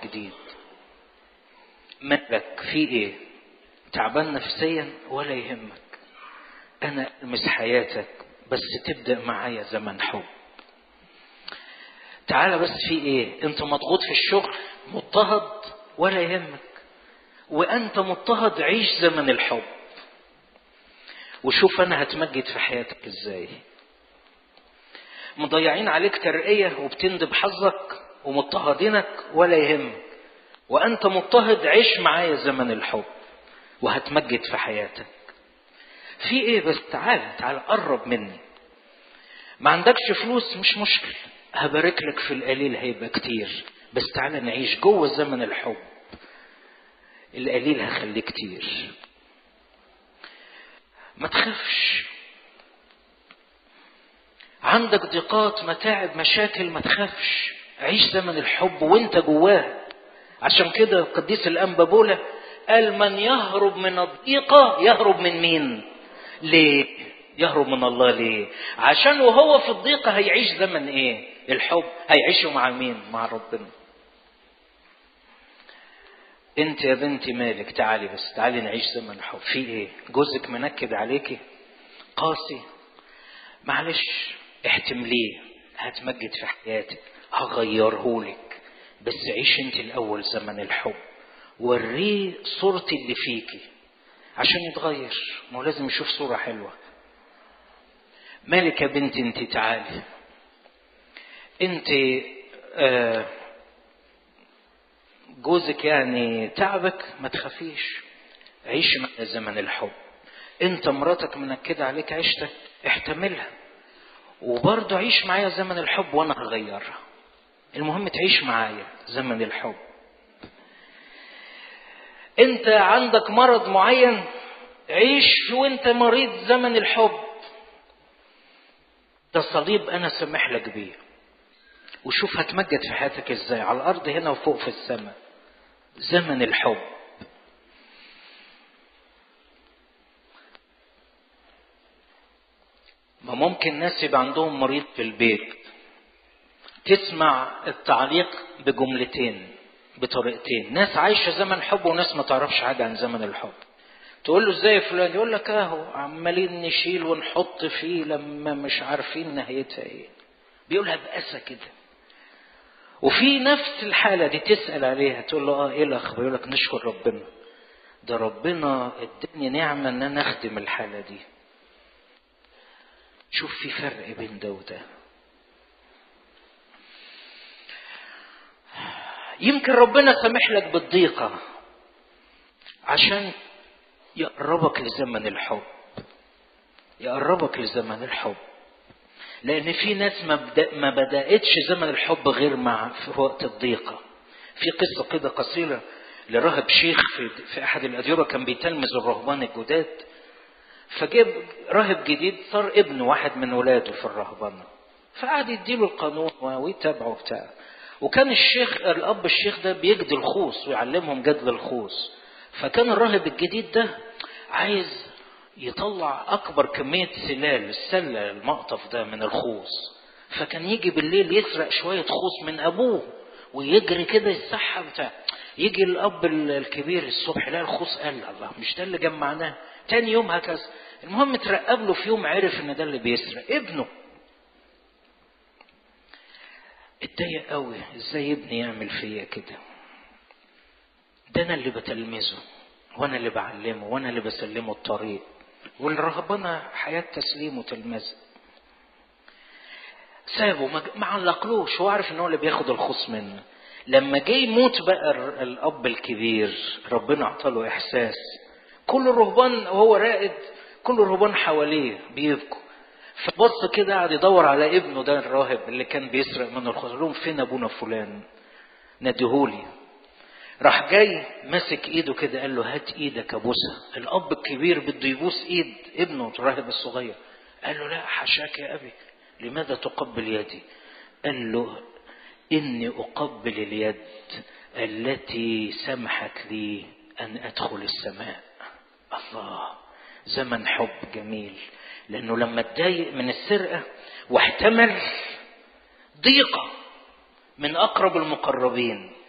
جديد مالك في ايه تعبان نفسيا ولا يهمك انا المس حياتك بس تبدا معايا زمن حب تعالى بس في ايه انت مضغوط في الشغل مضطهد ولا يهمك وانت مضطهد عيش زمن الحب وشوف انا هتمجد في حياتك ازاي مضيعين عليك ترقية وبتندب حظك ومضطهدينك ولا يهمك وانت مضطهد عيش معايا زمن الحب وهتمجد في حياتك في ايه بس تعال تعال قرب مني ما عندكش فلوس مش مشكلة هبارك لك في القليل هيبقى كتير بس تعال نعيش جوه زمن الحب القليل هخليه كتير ما تخافش عندك ضيقات متاعب مشاكل ما تخافش عيش زمن الحب وانت جواه عشان كده القديس الانبا بولا قال من يهرب من الضيقه يهرب من مين ليه يهرب من الله ليه عشان وهو في الضيقه هيعيش زمن ايه الحب هيعيشه مع مين مع ربنا انت يا بنتي مالك تعالي بس تعالي نعيش زمن الحب في ايه جوزك منكد عليكي قاسي معلش احتمليه هتمجد في حياتك هغيرهولك بس عيش انت الاول زمن الحب وريه صورتي اللي فيكي عشان يتغير ما هو لازم يشوف صورة حلوة مالك يا بنتي انت تعالي انت آه جوزك يعني تعبك ما تخافيش عيش مع زمن الحب انت مراتك منكده عليك عيشتك احتملها وبرضه عيش معايا زمن الحب وانا هغيرها المهم تعيش معايا زمن الحب انت عندك مرض معين عيش وانت مريض زمن الحب ده صليب انا سامح لك بيه وشوف هتمجد في حياتك ازاي على الارض هنا وفوق في السماء زمن الحب ما ممكن ناس يبقى عندهم مريض في البيت تسمع التعليق بجملتين بطريقتين ناس عايشة زمن حب وناس ما تعرفش حاجة عن زمن الحب تقول له ازاي يا فلان يقول لك اهو عمالين نشيل ونحط فيه لما مش عارفين نهايتها ايه بيقولها بأسى كده وفي نفس الحالة دي تسأل عليها تقول له اه ايه الاخبار يقول لك نشكر ربنا ده ربنا اداني نعمة ان انا اخدم الحالة دي شوف في فرق بين ده وده يمكن ربنا سامح لك بالضيقة عشان يقربك لزمن الحب يقربك لزمن الحب لأن في ناس ما, بدأ ما بدأتش زمن الحب غير مع في وقت الضيقة في قصة كده قصيرة لراهب شيخ في, في أحد الأديرة كان بيتلمذ الرهبان الجداد فجاب راهب جديد صار ابن واحد من ولاده في الرهبنة فقعد يديله القانون ويتابعه بتاع وكان الشيخ الاب الشيخ ده بيجدي الخوص ويعلمهم جدل الخوص فكان الراهب الجديد ده عايز يطلع اكبر كميه سلال السله المقطف ده من الخوص فكان يجي بالليل يسرق شويه خوص من ابوه ويجري كده يسحب بتاع يجي الاب الكبير الصبح يلاقي الخوص قال الله مش ده اللي جمعناه تاني يوم هكذا المهم ترقب له في يوم عرف ان ده اللي بيسرق ابنه اتضايق قوي ازاي ابني يعمل فيا كده ده انا اللي بتلمذه وانا اللي بعلمه وانا اللي بسلمه الطريق والرهبنة حياة تسليم وتلمذة سابه ما علقلوش هو عارف ان هو اللي بياخد الخص منه لما جه يموت بقى الاب الكبير ربنا اعطاله احساس كل الرهبان وهو راقد كل الرهبان حواليه بيبكوا فبص كده قعد يدور على ابنه ده الراهب اللي كان بيسرق منه الخضر لهم فين ابونا فلان ناديهولي راح جاي ماسك ايده كده قال له هات ايدك ابوسها الاب الكبير بده يبوس ايد ابنه الراهب الصغير قال له لا حشاك يا ابي لماذا تقبل يدي قال له اني اقبل اليد التي سمحت لي ان ادخل السماء الله زمن حب جميل لانه لما اتضايق من السرقه واحتمل ضيقه من اقرب المقربين